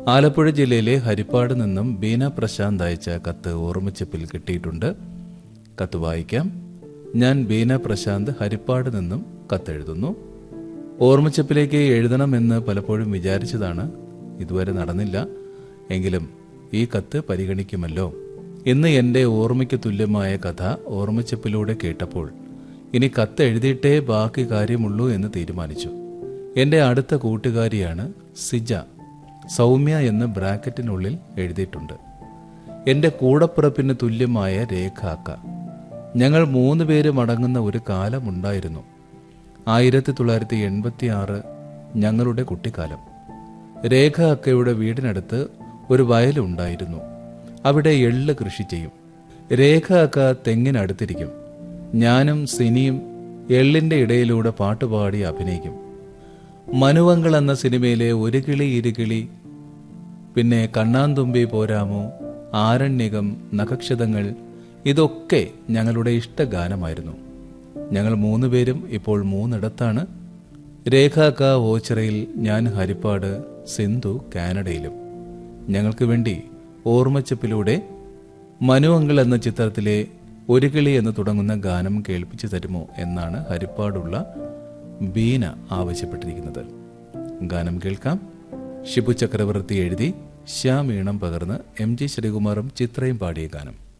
ആലപ്പുഴ ജില്ലയിലെ ഹരിപ്പാട് നിന്നും ബീന പ്രശാന്ത് അയച്ച കത്ത് ഓർമ്മച്ചപ്പിൽ കിട്ടിയിട്ടുണ്ട് കത്ത് വായിക്കാം ഞാൻ ബീന പ്രശാന്ത് ഹരിപ്പാട് നിന്നും കത്തെഴുതുന്നു ഓർമ്മച്ചപ്പിലേക്ക് എഴുതണമെന്ന് പലപ്പോഴും വിചാരിച്ചതാണ് ഇതുവരെ നടന്നില്ല എങ്കിലും ഈ കത്ത് പരിഗണിക്കുമല്ലോ ഇന്ന് എൻ്റെ ഓർമ്മയ്ക്ക് തുല്യമായ കഥ ഓർമ്മച്ചപ്പിലൂടെ കേട്ടപ്പോൾ ഇനി കത്ത് എഴുതിയിട്ടേ ബാക്കി കാര്യമുള്ളൂ എന്ന് തീരുമാനിച്ചു എൻ്റെ അടുത്ത കൂട്ടുകാരിയാണ് സിജ സൗമ്യ എന്ന് ബ്രാക്കറ്റിനുള്ളിൽ എഴുതിയിട്ടുണ്ട് എൻ്റെ കൂടപ്പിറപ്പിന് തുല്യമായ രേഖാക്ക ഞങ്ങൾ മൂന്ന് പേരും അടങ്ങുന്ന ഒരു കാലമുണ്ടായിരുന്നു ആയിരത്തി തൊള്ളായിരത്തി എൺപത്തി ആറ് ഞങ്ങളുടെ കുട്ടിക്കാലം രേഖ അക്കയുടെ വീടിനടുത്ത് ഒരു വയലുണ്ടായിരുന്നു അവിടെ എള്ള് കൃഷി ചെയ്യും രേഖ അക്ക തെങ്ങിനടുത്തിരിക്കും ഞാനും സിനിയും എള്ളിന്റെ ഇടയിലൂടെ പാട്ടുപാടി അഭിനയിക്കും മനുവങ്കൾ എന്ന സിനിമയിലെ ഒരു കിളി ഇരുകിളി പിന്നെ കണ്ണാന്തുമ്പി പോരാമോ ആരണ്യകം നഖക്ഷതങ്ങൾ ഇതൊക്കെ ഞങ്ങളുടെ ഇഷ്ടഗാനമായിരുന്നു ഞങ്ങൾ മൂന്ന് പേരും ഇപ്പോൾ മൂന്നിടത്താണ് രേഖാക്ക ഓച്ചിറയിൽ ഞാൻ ഹരിപ്പാട് സിന്ധു കാനഡയിലും ഞങ്ങൾക്ക് വേണ്ടി ഓർമ്മച്ചപ്പിലൂടെ മനു അങ്കിൾ എന്ന ചിത്രത്തിലെ ഒരു കിളി എന്ന് തുടങ്ങുന്ന ഗാനം കേൾപ്പിച്ചു തരുമോ എന്നാണ് ഹരിപ്പാടുള്ള ബീന ആവശ്യപ്പെട്ടിരിക്കുന്നത് ഗാനം കേൾക്കാം ഷിബു ചക്രവർത്തി എഴുതി ശ്യാം ഈണം പകർന്ന് എം ജി ശ്രീകുമാറും ചിത്രയും പാടിയ ഗാനം